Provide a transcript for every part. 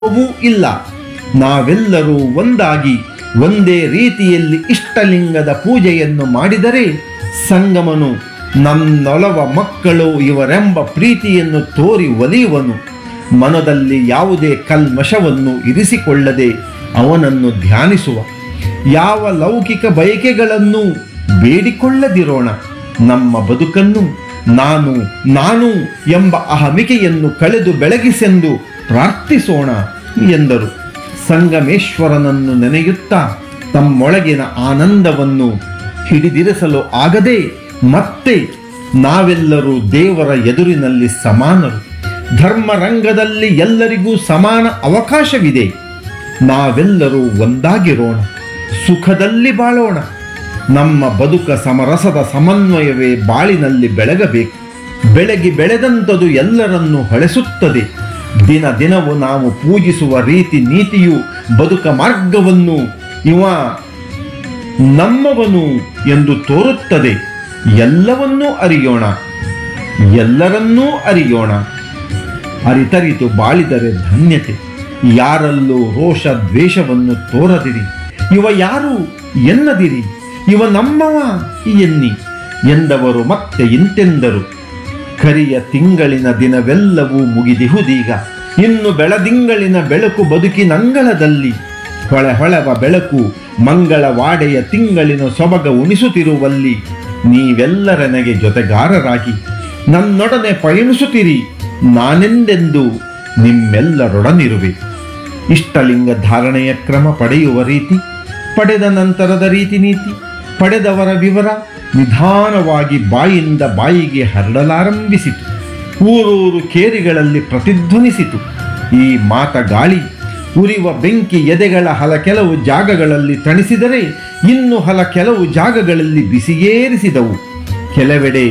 ೂ ಇಲ್ಲ ನಾವೆಲ್ಲರೂ ಒಂದಾಗಿ ಒಂದೇ ರೀತಿಯಲ್ಲಿ ಇಷ್ಟಲಿಂಗದ ಪೂಜೆಯನ್ನು ಮಾಡಿದರೆ ಸಂಗಮನು ನನ್ನೊಲವ ಮಕ್ಕಳು ಇವರೆಂಬ ಪ್ರೀತಿಯನ್ನು ತೋರಿ ಒಲಿಯುವನು ಮನದಲ್ಲಿ ಯಾವುದೇ ಕಲ್ಮಶವನ್ನು ಇರಿಸಿಕೊಳ್ಳದೆ ಅವನನ್ನು ಧ್ಯಾನಿಸುವ ಯಾವ ಲೌಕಿಕ ಬಯಕೆಗಳನ್ನು ಬೇಡಿಕೊಳ್ಳದಿರೋಣ ನಮ್ಮ ಬದುಕನ್ನು ನಾನು ನಾನು ಎಂಬ ಅಹಮಿಕೆಯನ್ನು ಕಳೆದು ಬೆಳಗಿಸೆಂದು ಪ್ರಾರ್ಥಿಸೋಣ ಎಂದರು ಸಂಗಮೇಶ್ವರನನ್ನು ನೆನೆಯುತ್ತಾ ತಮ್ಮೊಳಗಿನ ಆನಂದವನ್ನು ಹಿಡಿದಿರಿಸಲು ಆಗದೆ ಮತ್ತೆ ನಾವೆಲ್ಲರೂ ದೇವರ ಎದುರಿನಲ್ಲಿ ಸಮಾನರು ಧರ್ಮರಂಗದಲ್ಲಿ ಎಲ್ಲರಿಗೂ ಸಮಾನ ಅವಕಾಶವಿದೆ ನಾವೆಲ್ಲರೂ ಒಂದಾಗಿರೋಣ ಸುಖದಲ್ಲಿ ಬಾಳೋಣ ನಮ್ಮ ಬದುಕ ಸಮರಸದ ಸಮನ್ವಯವೇ ಬಾಳಿನಲ್ಲಿ ಬೆಳಗಬೇಕು ಬೆಳಗಿ ಬೆಳೆದಂಥದು ಎಲ್ಲರನ್ನೂ ಹೊಳೆಸುತ್ತದೆ ದಿನ ದಿನವೂ ನಾವು ಪೂಜಿಸುವ ರೀತಿ ನೀತಿಯು ಬದುಕ ಮಾರ್ಗವನ್ನು ಇವ ನಮ್ಮವನು ಎಂದು ತೋರುತ್ತದೆ ಎಲ್ಲವನ್ನೂ ಅರಿಯೋಣ ಎಲ್ಲರನ್ನೂ ಅರಿಯೋಣ ಅರಿತರಿತು ಬಾಳಿದರೆ ಧನ್ಯತೆ ಯಾರಲ್ಲೂ ರೋಷ ದ್ವೇಷವನ್ನು ತೋರದಿರಿ ಇವ ಯಾರು ಎನ್ನದಿರಿ ಇವ ನಮ್ಮವ ಎನ್ನಿ ಎಂದವರು ಮತ್ತೆ ಇಂತೆಂದರು ಕರಿಯ ತಿಂಗಳಿನ ದಿನವೆಲ್ಲವೂ ಮುಗಿದಿಹುದೀಗ ಇನ್ನು ಬೆಳದಿಂಗಳಿನ ಬೆಳಕು ಬದುಕಿನಂಗಳದಲ್ಲಿ ಹೊಳೆ ಹೊಳೆವ ಬೆಳಕು ಮಂಗಳವಾಡೆಯ ತಿಂಗಳಿನ ಸೊಬಗ ಉಣಿಸುತ್ತಿರುವಲ್ಲಿ ನೀವೆಲ್ಲರನೆಗೆ ಜೊತೆಗಾರರಾಗಿ ನನ್ನೊಡನೆ ಪಯಣಿಸುತ್ತಿರಿ ನಾನೆಂದೆಂದು ನಿಮ್ಮೆಲ್ಲರೊಡನಿರುವೆ ಇಷ್ಟಲಿಂಗ ಧಾರಣೆಯ ಕ್ರಮ ಪಡೆಯುವ ರೀತಿ ಪಡೆದ ನಂತರದ ರೀತಿ ನೀತಿ ಪಡೆದವರ ವಿವರ ನಿಧಾನವಾಗಿ ಬಾಯಿಂದ ಬಾಯಿಗೆ ಹರಡಲಾರಂಭಿಸಿತು ಊರೂರು ಕೇರಿಗಳಲ್ಲಿ ಪ್ರತಿಧ್ವನಿಸಿತು ಈ ಮಾತ ಗಾಳಿ ಉರಿವ ಬೆಂಕಿ ಎದೆಗಳ ಹಲ ಕೆಲವು ಜಾಗಗಳಲ್ಲಿ ತಣಿಸಿದರೆ ಇನ್ನು ಹಲ ಕೆಲವು ಜಾಗಗಳಲ್ಲಿ ಬಿಸಿಯೇರಿಸಿದವು ಕೆಲವೆಡೆ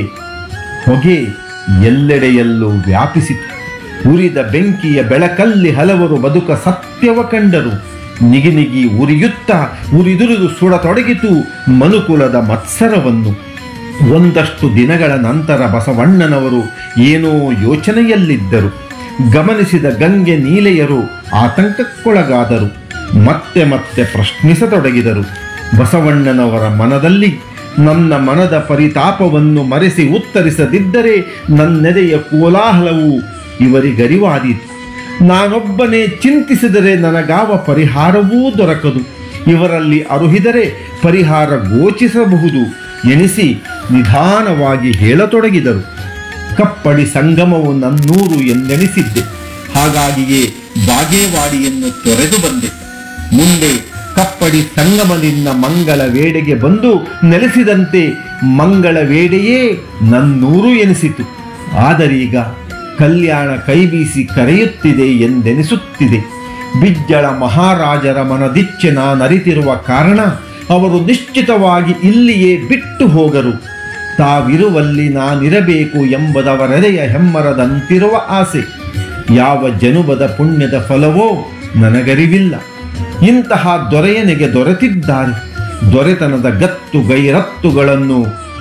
ಹೊಗೆ ಎಲ್ಲೆಡೆಯಲ್ಲೂ ವ್ಯಾಪಿಸಿತು ಉರಿದ ಬೆಂಕಿಯ ಬೆಳಕಲ್ಲಿ ಹಲವರು ಬದುಕ ಸತ್ಯವ ಕಂಡರು ನಿಗಿನಿಗಿ ಉರಿಯುತ್ತಾ ಉರಿದುರಿದು ಸುಡತೊಡಗಿತು ಮನುಕುಲದ ಮತ್ಸರವನ್ನು ಒಂದಷ್ಟು ದಿನಗಳ ನಂತರ ಬಸವಣ್ಣನವರು ಏನೋ ಯೋಚನೆಯಲ್ಲಿದ್ದರು ಗಮನಿಸಿದ ಗಂಗೆ ನೀಲೆಯರು ಆತಂಕಕ್ಕೊಳಗಾದರು ಮತ್ತೆ ಮತ್ತೆ ಪ್ರಶ್ನಿಸತೊಡಗಿದರು ಬಸವಣ್ಣನವರ ಮನದಲ್ಲಿ ನನ್ನ ಮನದ ಪರಿತಾಪವನ್ನು ಮರೆಸಿ ಉತ್ತರಿಸದಿದ್ದರೆ ನನ್ನೆದೆಯ ಕೋಲಾಹಲವು ಇವರಿಗರಿವಾದೀತು ನಾನೊಬ್ಬನೇ ಚಿಂತಿಸಿದರೆ ನನಗಾವ ಪರಿಹಾರವೂ ದೊರಕದು ಇವರಲ್ಲಿ ಅರುಹಿದರೆ ಪರಿಹಾರ ಗೋಚಿಸಬಹುದು ಎನಿಸಿ ನಿಧಾನವಾಗಿ ಹೇಳತೊಡಗಿದರು ಕಪ್ಪಡಿ ಸಂಗಮವು ನನ್ನೂರು ಎಂದೆಣಿಸಿದ್ದೆ ಹಾಗಾಗಿಯೇ ಬಾಗೇವಾಡಿಯನ್ನು ತೊರೆದು ಬಂದೆ ಮುಂದೆ ಕಪ್ಪಡಿ ಸಂಗಮದಿಂದ ಮಂಗಳ ವೇಡೆಗೆ ಬಂದು ನೆಲೆಸಿದಂತೆ ಮಂಗಳ ವೇಡೆಯೇ ನನ್ನೂರು ಎನಿಸಿತು ಆದರೀಗ ಕಲ್ಯಾಣ ಕೈಬೀಸಿ ಕರೆಯುತ್ತಿದೆ ಎಂದೆನಿಸುತ್ತಿದೆ ಬಿಜ್ಜಳ ಮಹಾರಾಜರ ಮನದಿಚ್ಚೆ ನಾನರಿತಿರುವ ಕಾರಣ ಅವರು ನಿಶ್ಚಿತವಾಗಿ ಇಲ್ಲಿಯೇ ಬಿಟ್ಟು ಹೋಗರು ತಾವಿರುವಲ್ಲಿ ನಾನಿರಬೇಕು ಎಂಬುದವರೆದೆಯ ಹೆಮ್ಮರದಂತಿರುವ ಆಸೆ ಯಾವ ಜನುಬದ ಪುಣ್ಯದ ಫಲವೋ ನನಗರಿವಿಲ್ಲ ಇಂತಹ ದೊರೆಯನಿಗೆ ದೊರೆತಿದ್ದಾರೆ ದೊರೆತನದ ಗತ್ತು ಗೈರತ್ತುಗಳನ್ನು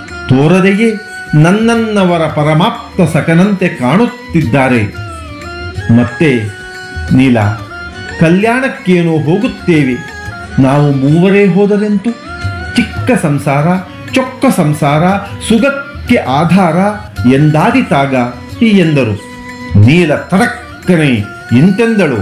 ತೋರದೆಯೇ ನನ್ನನ್ನವರ ಪರಮಾಪ್ತ ಸಕನಂತೆ ಕಾಣುತ್ತಿದ್ದಾರೆ ಮತ್ತೆ ನೀಲ ಕಲ್ಯಾಣಕ್ಕೇನೋ ಹೋಗುತ್ತೇವೆ ನಾವು ಮೂವರೇ ಹೋದರೆಂತು ಚಿಕ್ಕ ಸಂಸಾರ ಚೊಕ್ಕ ಸಂಸಾರ ಸುಗಕ್ಕೆ ಆಧಾರ ಎಂದಾದಿತಾಗ ಈ ಎಂದರು ನೀಲ ತಡಕ್ಕನೆ ಇಂತೆಂದಳು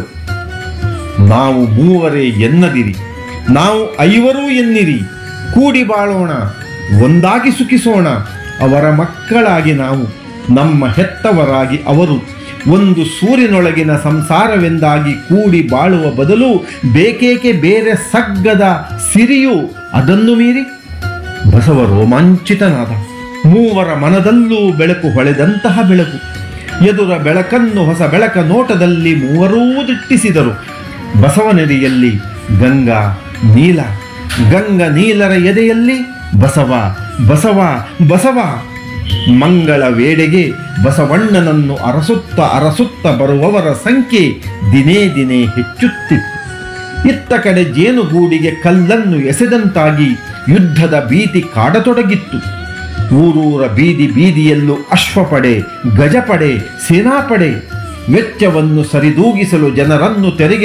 ನಾವು ಮೂವರೇ ಎನ್ನದಿರಿ ನಾವು ಐವರೂ ಎನ್ನಿರಿ ಕೂಡಿ ಬಾಳೋಣ ಒಂದಾಗಿ ಸುಖಿಸೋಣ ಅವರ ಮಕ್ಕಳಾಗಿ ನಾವು ನಮ್ಮ ಹೆತ್ತವರಾಗಿ ಅವರು ಒಂದು ಸೂರಿನೊಳಗಿನ ಸಂಸಾರವೆಂದಾಗಿ ಕೂಡಿ ಬಾಳುವ ಬದಲು ಬೇಕೇಕೆ ಬೇರೆ ಸಗ್ಗದ ಸಿರಿಯು ಅದನ್ನು ಮೀರಿ ಬಸವ ರೋಮಾಂಚಿತನಾದ ಮೂವರ ಮನದಲ್ಲೂ ಬೆಳಕು ಹೊಳೆದಂತಹ ಬೆಳಕು ಎದುರ ಬೆಳಕನ್ನು ಹೊಸ ಬೆಳಕ ನೋಟದಲ್ಲಿ ಮೂವರೂ ದಿಟ್ಟಿಸಿದರು ಬಸವನೆಡೆಯಲ್ಲಿ ಗಂಗಾ ನೀಲ ಗಂಗ ನೀಲರ ಎದೆಯಲ್ಲಿ ಬಸವ ಬಸವ ಬಸವ ಮಂಗಳ ವೇಳೆಗೆ ಬಸವಣ್ಣನನ್ನು ಅರಸುತ್ತ ಅರಸುತ್ತ ಬರುವವರ ಸಂಖ್ಯೆ ದಿನೇ ದಿನೇ ಹೆಚ್ಚುತ್ತಿತ್ತು ಇತ್ತ ಕಡೆ ಜೇನುಗೂಡಿಗೆ ಕಲ್ಲನ್ನು ಎಸೆದಂತಾಗಿ ಯುದ್ಧದ ಭೀತಿ ಕಾಡತೊಡಗಿತ್ತು ಊರೂರ ಬೀದಿ ಬೀದಿಯಲ್ಲೂ ಅಶ್ವಪಡೆ ಗಜಪಡೆ ಸೇನಾಪಡೆ ವೆಚ್ಚವನ್ನು ಸರಿದೂಗಿಸಲು ಜನರನ್ನು ತೆರಿಗೆ